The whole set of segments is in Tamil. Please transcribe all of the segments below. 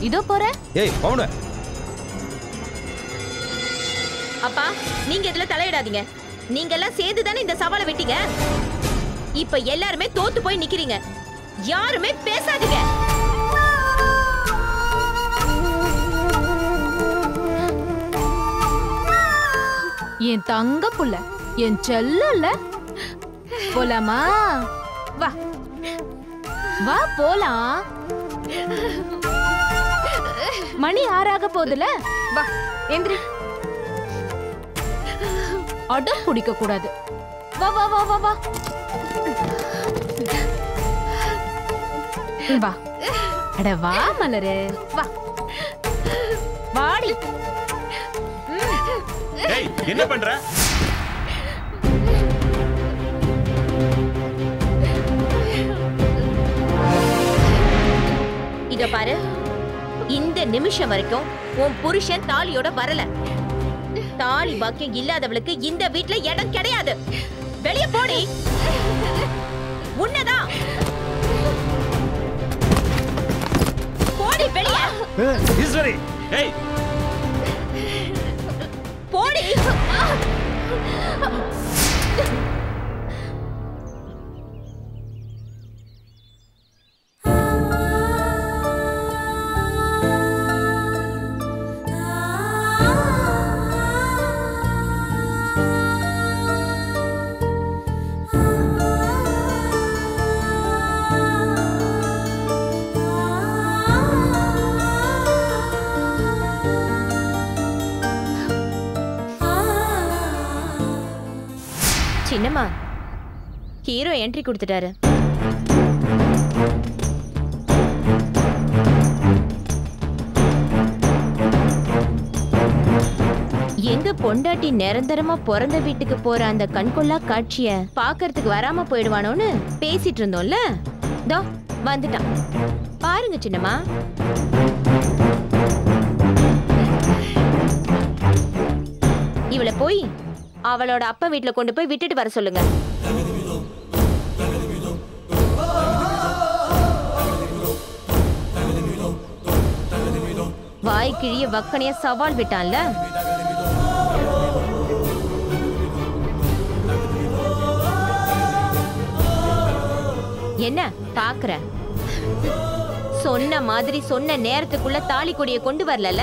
இதோ போறேன் ஏய் பவுன அப்பா நீங்க இதுல தலையிடாதீங்க நீங்க எல்லாம் சேர்ந்து தானே இந்த சவாலை வெட்டீங்க இப்ப எல்லாருமே தோத்து போய் நிக்கிறீங்க யாருமே பேசாதீங்க என் தங்க புள்ள என் செல்லல போலாமா வா வா போலாம் மணி ஆறாக போகுதுல வா எந்திரி அடம் பிடிக்க கூடாது வா வா வா வா வா வா அட வா மலரு வா வாடி ஏய் என்ன பண்ற இத பாரு இந்த நிமிஷம் வரைக்கும் உன் புருஷன் தாலியோட வரல தாலி பாக்கியம் இல்லாதவளுக்கு இந்த வீட்ல இடம் கிடையாது வெளிய போடி உன்னதான் போடி வெளிய ஈஸ்வரி ஏய் போடி சின்னம்மா ஹீரோ என்ட்ரி கொடுத்துட்டாரு எங்க பொண்டாட்டி நிரந்தரமா பிறந்த வீட்டுக்கு போற அந்த கண்கொள்ளா காட்சிய பாக்கறதுக்கு வராம போயிடுவானோன்னு பேசிட்டு இருந்தோம்ல தோ வந்துட்டான் பாருங்க சின்னம்மா இவளை போய் அவளோட அப்பா வீட்ல கொண்டு போய் விட்டுட்டு வர சொல்லுங்க வாய் கிழிய வக்கனைய சவால் விட்டான்ல என்ன பாக்குற சொன்ன மாதிரி சொன்ன நேரத்துக்குள்ள தாலி கொடியை கொண்டு வரலல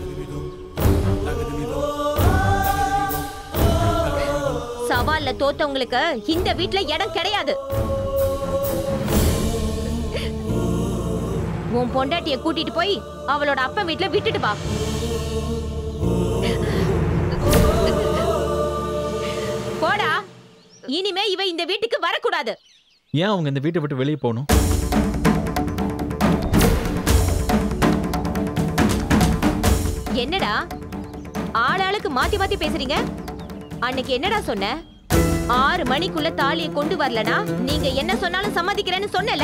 சவால்ல தோத்தவங்களுக்கு இந்த வீட்ல இடம் கிடையாது உன் பொண்டாட்டிய கூட்டிட்டு போய் அவளோட அப்பா வீட்ல விட்டுட்டு வா போடா இனிமே இவ இந்த வீட்டுக்கு வரக்கூடாது ஏன் அவங்க இந்த வீட்டை விட்டு வெளியே போகணும் என்னடா ஆளாளுக்கு மாத்தி மாத்தி பேசுறீங்க அன்னைக்கு என்னடா சொன்ன ஆறு மணிக்குள்ள தாலியை கொண்டு வரலனா நீங்க என்ன சொன்னாலும் சம்மதிக்கிறேன்னு சொன்னல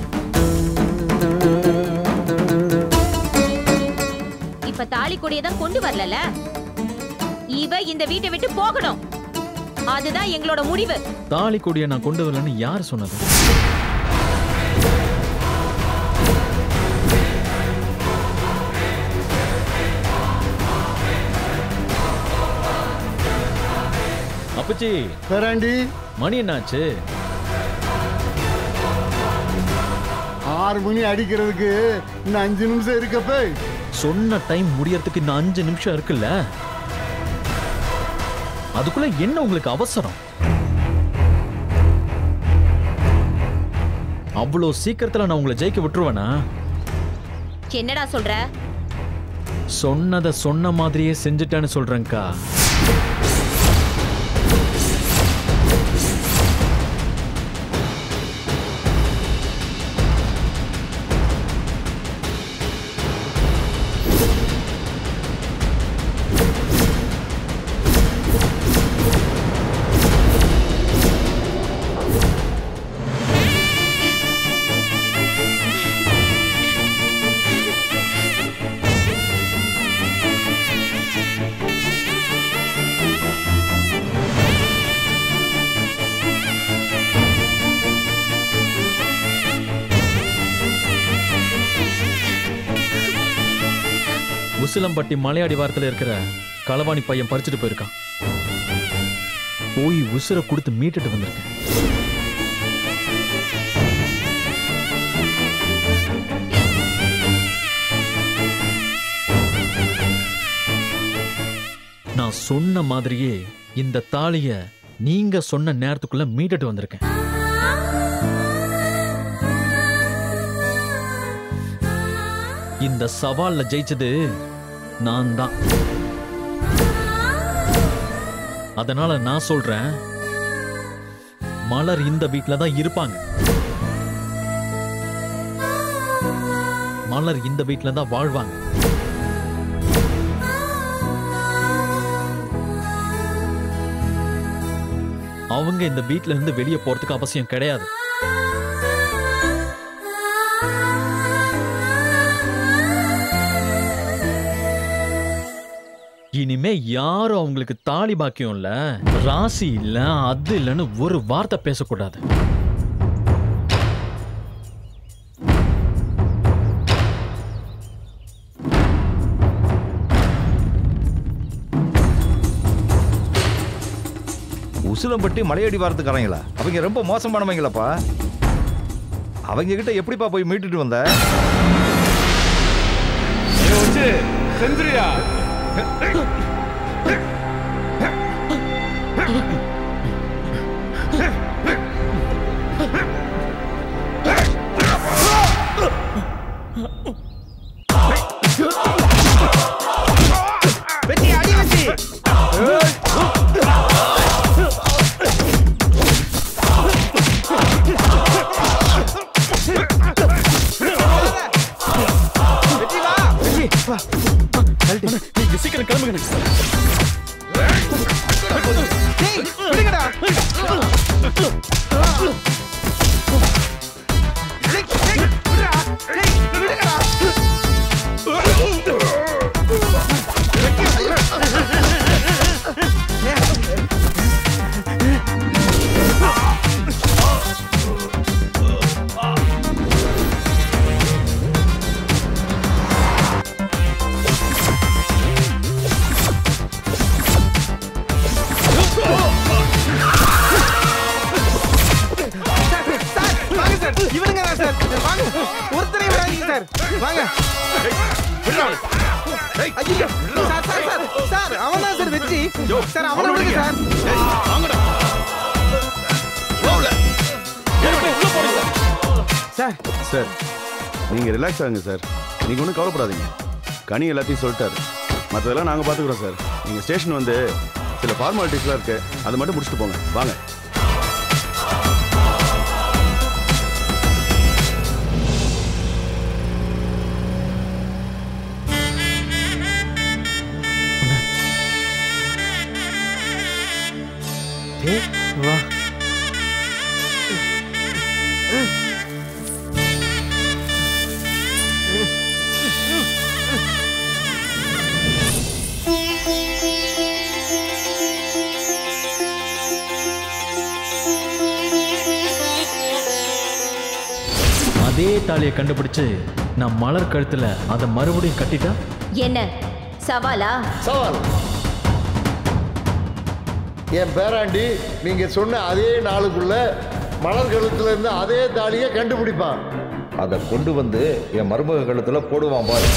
இப்ப தாலி கொடியை தான் கொண்டு வரலல இவ இந்த வீட்டை விட்டு போகணும் அதுதான் எங்களோட முடிவு தாலி கொடியை நான் கொண்டு வரலன்னு யார் சொன்னது அப்பச்சி பேராண்டி மணி என்னாச்சு ஆறு மணி அடிக்கிறதுக்கு இன்னும் அஞ்சு நிமிஷம் இருக்கப்ப சொன்ன டைம் முடியறதுக்கு இன்னும் அஞ்சு நிமிஷம் இருக்குல்ல அதுக்குள்ள என்ன உங்களுக்கு அவசரம் அவ்வளோ சீக்கிரத்துல நான் உங்களை ஜெயிக்க விட்டுருவேனா என்னடா சொல்ற சொன்னதை சொன்ன மாதிரியே செஞ்சுட்டேன்னு சொல்றேன்க்கா ஆ உசிலம்பட்டி மலையாடி வாரத்துல இருக்கிற களவாணி பையன் பறிச்சுட்டு போயிருக்கான் போய் உசுரை கொடுத்து மீட்டுட்டு வந்திருக்கேன் நான் சொன்ன மாதிரியே இந்த தாலிய நீங்க சொன்ன நேரத்துக்குள்ள மீட்டுட்டு வந்திருக்கேன் இந்த சவால்ல ஜெயிச்சது நான் தான் அதனால நான் சொல்றேன் மலர் இந்த வீட்ல தான் இருப்பாங்க மலர் இந்த வீட்ல தான் வாழ்வாங்க அவங்க இந்த வீட்ல இருந்து வெளியே போறதுக்கு அவசியம் கிடையாது இனிமே யாரும் அவங்களுக்கு தாலி பாக்கியம் இல்ல ராசி இல்ல அது இல்லைன்னு ஒரு வார்த்தை பேசக்கூடாது உசிலம்பட்டி மலையடி வாரத்துக்காரங்களா அவங்க ரொம்ப மோசமானவங்களப்பா அவங்க கிட்ட எப்படிப்பா போய் மீட்டுட்டு வந்த வச்சு செஞ்சுரியா நீங்க சீக்கிரம் கிளம்புங்க இவனுங்க தான் சார் வாங்க ஒருத்தரையும் விடாதீங்க சார் வாங்க ஐயோ சார் சார் சார் சார் அவன் தான் சார் வெற்றி சார் அவனை விடுங்க சார் சார் சார் நீங்கள் ரிலாக்ஸ் ஆகுங்க சார் நீங்கள் ஒன்றும் கவலைப்படாதீங்க கனி எல்லாத்தையும் சொல்லிட்டாரு மற்றதெல்லாம் நாங்கள் பார்த்துக்குறோம் சார் நீங்கள் ஸ்டேஷன் வந்து சில ஃபார்மாலிட்டிஸ்லாம் இருக்கு அதை மட்டும் முடிச்சுட்டு போங்க வாங்க வா அதே தாலியை கண்டுபிடிச்சு நான் மலர் கழுத்துல அதை மறுபடியும் கட்டிட்டா என்ன சவாலா சவால் என் பேராண்டி நீங்க சொன்ன அதே நாளுக்குள்ள மலர் கழுத்துல இருந்து அதே தாலியை கண்டுபிடிப்பான் அதை கொண்டு வந்து என் மருமக கழுத்துல போடுவான் பாரு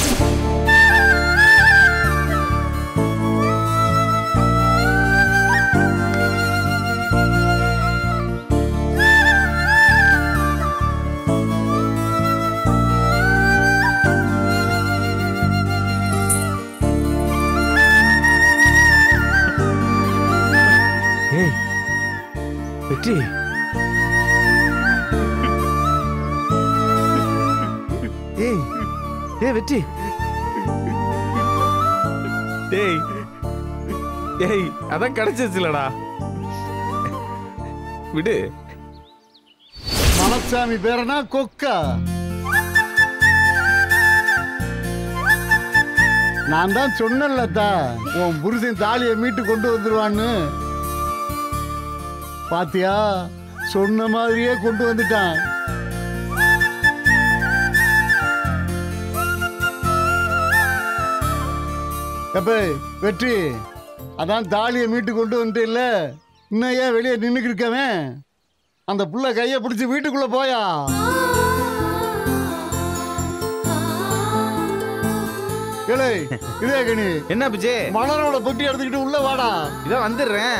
ஏய் வெற்றி ஏய் ஏய் வெற்றி டேய் டேய் அதான் கிடைச்சிருச்சுலடா விடு மலசாமி பேரனா கொக்கா நான் தான் சொன்னேன்லத்தா உன் புருஷன் தாலியை மீட்டு கொண்டு வந்துருவான்னு பாத்தியா சொன்ன மாதிரியே கொண்டு வந்துட்டான் எப்ப வெற்றி அதான் தாலியை மீட்டு கொண்டு வந்துட்டேல்ல இன்னும் ஏன் வெளியே நின்றுக்கிட்டு இருக்கவன் அந்த புள்ள கையை பிடிச்சி வீட்டுக்குள்ள போயா ஏலே இதே கணி என்ன பிச்சே மலரோட பொட்டி எடுத்துக்கிட்டு உள்ள வாடா இதான் வந்துடுறேன்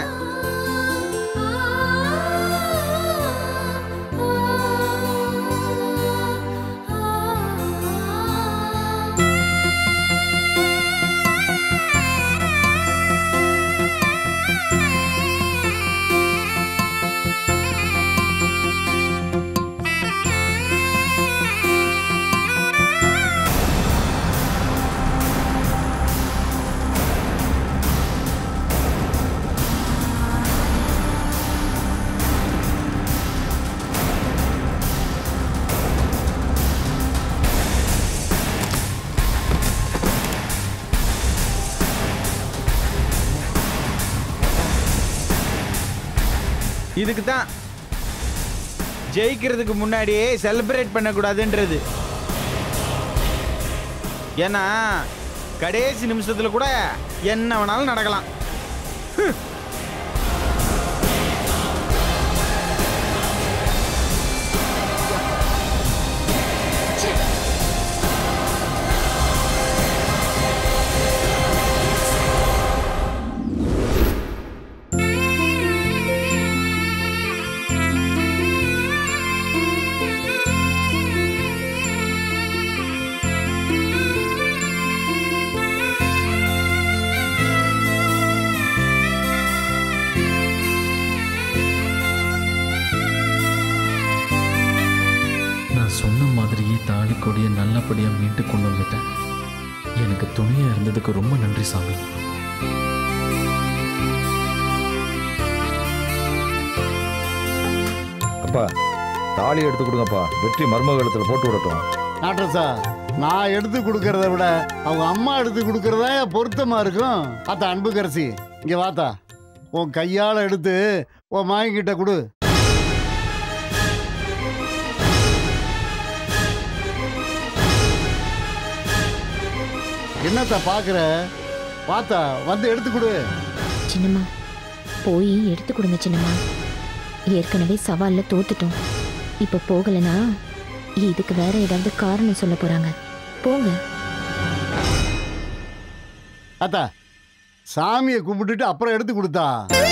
இதுக்கு தான் ஜெயிக்கிறதுக்கு முன்னாடியே செலிப்ரேட் பண்ணக்கூடாதுன்றது ஏன்னா கடைசி நிமிஷத்துல கூட என்ன வேணாலும் நடக்கலாம் நான் சொன்ன மாதிரியே தாலி கொடியை நல்லபடியாக மீட்டு கொண்டு வந்துட்டேன் எனக்கு துணையாக இருந்ததுக்கு ரொம்ப நன்றி சாமி அப்பா தாலி எடுத்து கொடுங்கப்பா வெற்றி மர்மகலத்தில் போட்டு விடட்டும் நாட்டரசா நான் எடுத்து கொடுக்கறத விட அவங்க அம்மா எடுத்து கொடுக்கறதா பொருத்தமா இருக்கும் அத்தா அன்புக்கரசி இங்க வாத்தா உன் கையால எடுத்து உன் மாயங்கிட்ட கொடு என்னத்தா பாக்குற வாத்தா வந்து எடுத்து கொடு சின்னம்மா போய் எடுத்து கொடுங்க சின்னம்மா ஏற்கனவே சவால்ல தோத்துட்டோம் இப்ப போகலனா இதுக்கு வேற ஏதாவது காரணம் சொல்ல போறாங்க போங்க அத்தா சாமியை கும்பிட்டுட்டு அப்புறம் எடுத்து கொடுத்தா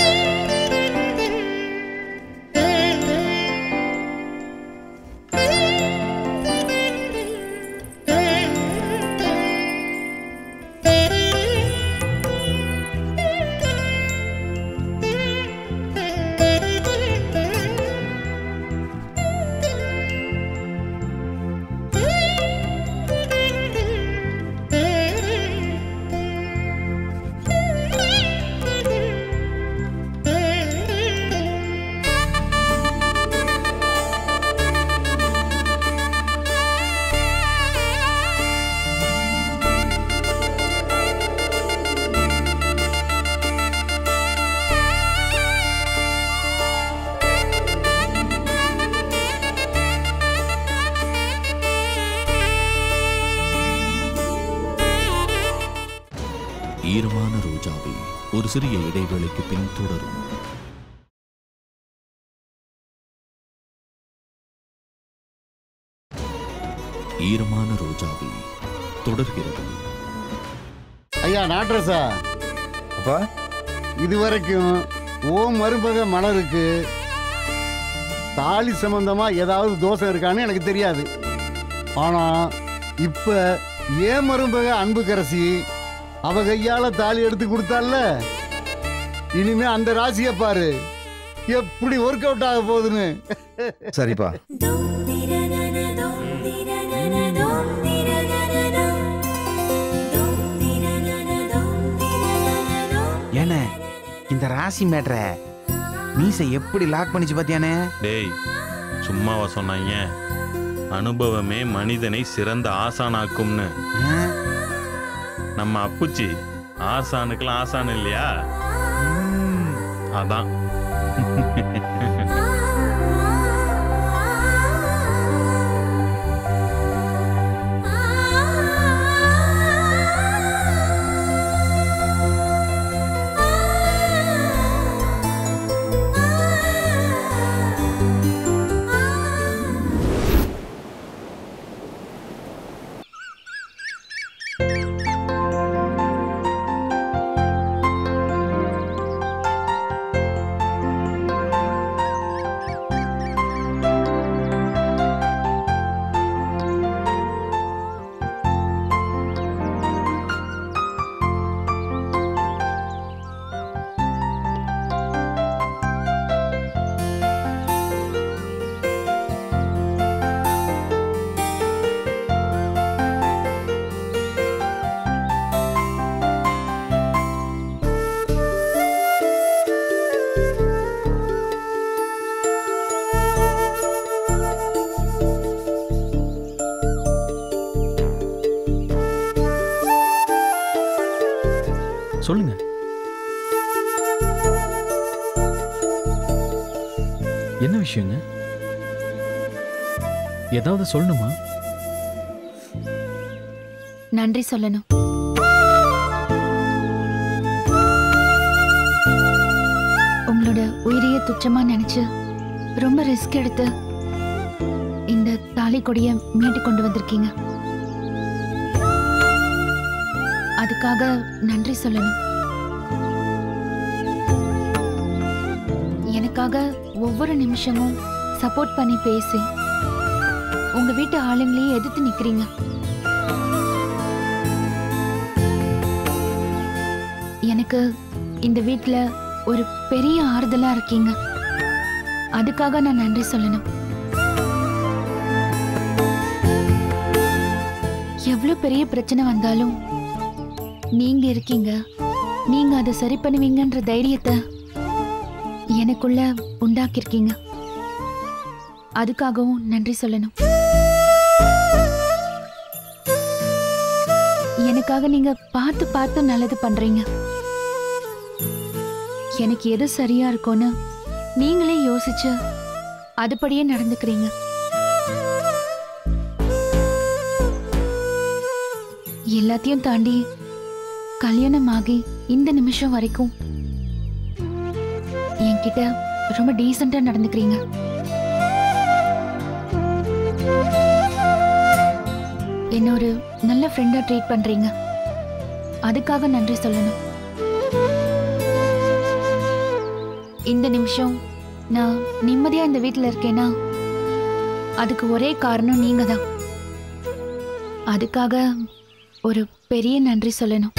ஈரமான ரோஜாவை ஒரு சிறிய இடைவேளைக்கு பின் தொடரும் ஈரமான ரோஜாவை தொடர்கிறது ஐயா நாட்டரசா அப்பா இதுவரைக்கும் ஓ மருமக மலருக்கு தாலி சம்பந்தமா ஏதாவது தோஷம் இருக்கான்னு எனக்கு தெரியாது ஆனா இப்ப ஏன் மருமக அன்புக்கரசி அவ கையால தாலி எடுத்து கொடுத்தால இனிமே அந்த ராசியை பாரு எப்படி ஒர்க் அவுட் ஆக போகுதுன்னு சரிப்பா ஏன இந்த ராசி மேட்ர மீசை எப்படி லாக் பண்ணிச்சு பாத்தியானே டேய் சும்மாவா சொன்னாங்க அனுபவமே மனிதனை சிறந்த ஆசானாக்கும்னு நம்ம அப்புச்சி ஆசானுக்கெல்லாம் ஆசான் இல்லையா அதான் சொல்லுங்க என்ன விஷயங்க ஏதாவது சொல்லணுமா நன்றி சொல்லணும் உங்களோட உயிரையே துச்சமா நினைச்சு ரொம்ப ரிஸ்க் எடுத்து இந்த தாலி கொடிய மீட்டு கொண்டு வந்திருக்கீங்க அதுக்காக நன்றி சொல்லணும் எனக்காக ஒவ்வொரு நிமிஷமும் சப்போர்ட் பண்ணி பேசி உங்க வீட்டு ஆளுங்களையே எதிர்த்து நிக்கிறீங்க எனக்கு இந்த வீட்ல ஒரு பெரிய ஆறுதலா இருக்கீங்க அதுக்காக நான் நன்றி சொல்லணும் எவ்வளவு பெரிய பிரச்சனை வந்தாலும் நீங்க இருக்கீங்க நீங்க அதை சரி பண்ணுவீங்கன்ற தைரியத்தை எனக்குள்ள உண்டாக்கியிருக்கீங்க அதுக்காகவும் நன்றி சொல்லணும் எனக்காக நீங்க பார்த்து பார்த்து நல்லது பண்றீங்க எனக்கு எது சரியா இருக்கும்னு நீங்களே யோசிச்சு அதுபடியே நடந்துக்கிறீங்க எல்லாத்தையும் தாண்டி கல்யாணம் ஆகி இந்த நிமிஷம் வரைக்கும் என்கிட்ட ரொம்ப டீசெண்டா நடந்துக்கிறீங்க என்ன ஒரு நல்ல ஃப்ரெண்டா ட்ரீட் பண்றீங்க அதுக்காக நன்றி சொல்லணும் இந்த நிமிஷம் நான் நிம்மதியா இந்த வீட்ல இருக்கேனா அதுக்கு ஒரே காரணம் நீங்க தான் அதுக்காக ஒரு பெரிய நன்றி சொல்லணும்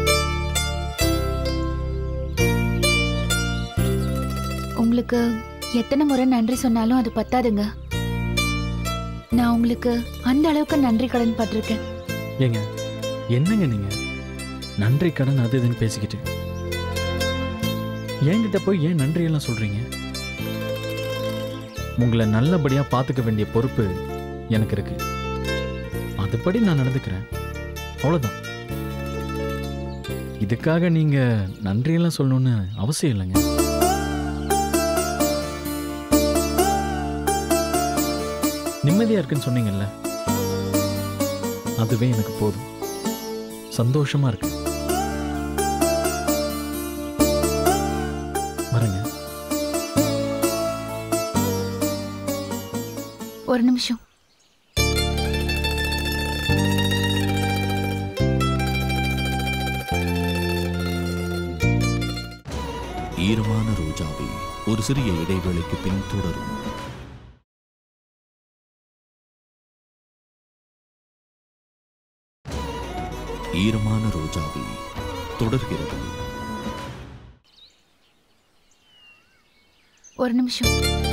உங்களுக்கு எத்தனை முறை நன்றி சொன்னாலும் அது பத்தாதுங்க நான் உங்களுக்கு அந்த அளவுக்கு நன்றி கடன் பட்டிருக்கேன் ஏங்க என்னங்க நீங்க நன்றி கடன் அது இதுன்னு பேசிக்கிட்டு என்கிட்ட போய் ஏன் நன்றியெல்லாம் சொல்றீங்க உங்களை நல்லபடியா பார்த்துக்க வேண்டிய பொறுப்பு எனக்கு இருக்கு அதுபடி நான் நடந்துக்கிறேன் அவ்வளவுதான் இதுக்காக நீங்க நன்றியெல்லாம் சொல்லணும்னு அவசியம் இல்லைங்க நிம்மதியா இருக்குன்னு சொன்னீங்கல்ல அதுவே எனக்கு போதும் சந்தோஷமா இருக்கு வரேங்க ஒரு நிமிஷம் ஈரமான ரோஜாவை ஒரு சிறிய இடைவேளைக்கு பின் தொடரும் ஈரமான ரோஜாவை தொடர்கிறது ஒரு நிமிஷம்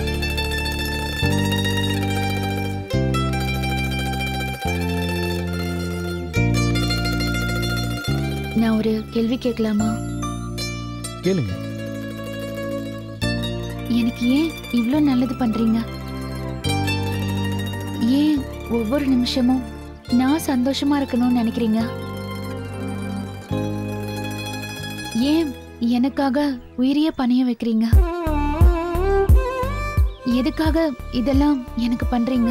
நான் ஒரு கேள்வி கேட்கலாமா கேளுங்க எனக்கு ஏன் இவ்ளோ நல்லது பண்றீங்க ஏன் ஒவ்வொரு நிமிஷமும் நான் சந்தோஷமா இருக்கணும்னு நினைக்கிறீங்க ஏன் எனக்காக உயிரிய பணிய வைக்கிறீங்க எதுக்காக இதெல்லாம் எனக்கு பண்றீங்க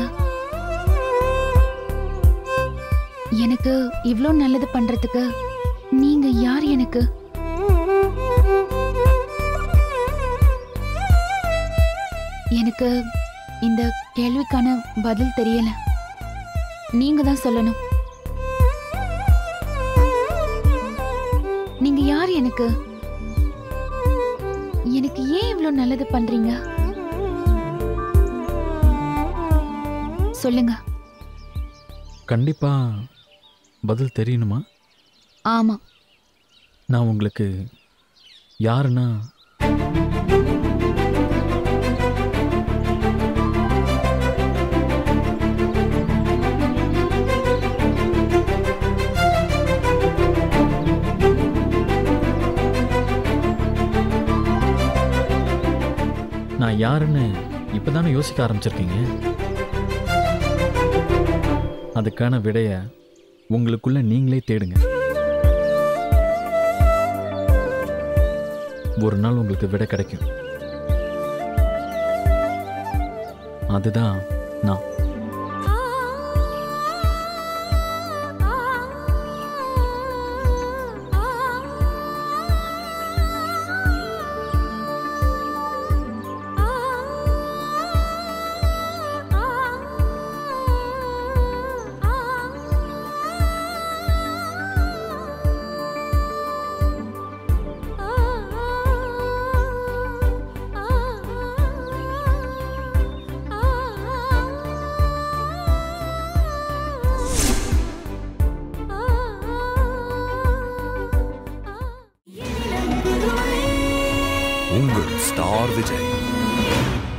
எனக்கு இவ்ளோ நல்லது பண்றதுக்கு நீங்க யார் எனக்கு எனக்கு இந்த கேள்விக்கான பதில் தெரியல நீங்க தான் சொல்லணும் நீங்க யார் எனக்கு எனக்கு ஏன் இவ்ளோ நல்லது பண்றீங்க சொல்லுங்க கண்டிப்பா பதில் தெரியணுமா ஆமா நான் உங்களுக்கு யாருன்னா நான் யாருன்னு இப்பதானே யோசிக்க ஆரம்பிச்சிருக்கீங்க அதுக்கான விடைய உங்களுக்குள்ள நீங்களே தேடுங்க ஒரு நாள் உங்களுக்கு விடை கிடைக்கும் அதுதான் நான் உங்கள் ஸ்டார் விஜய்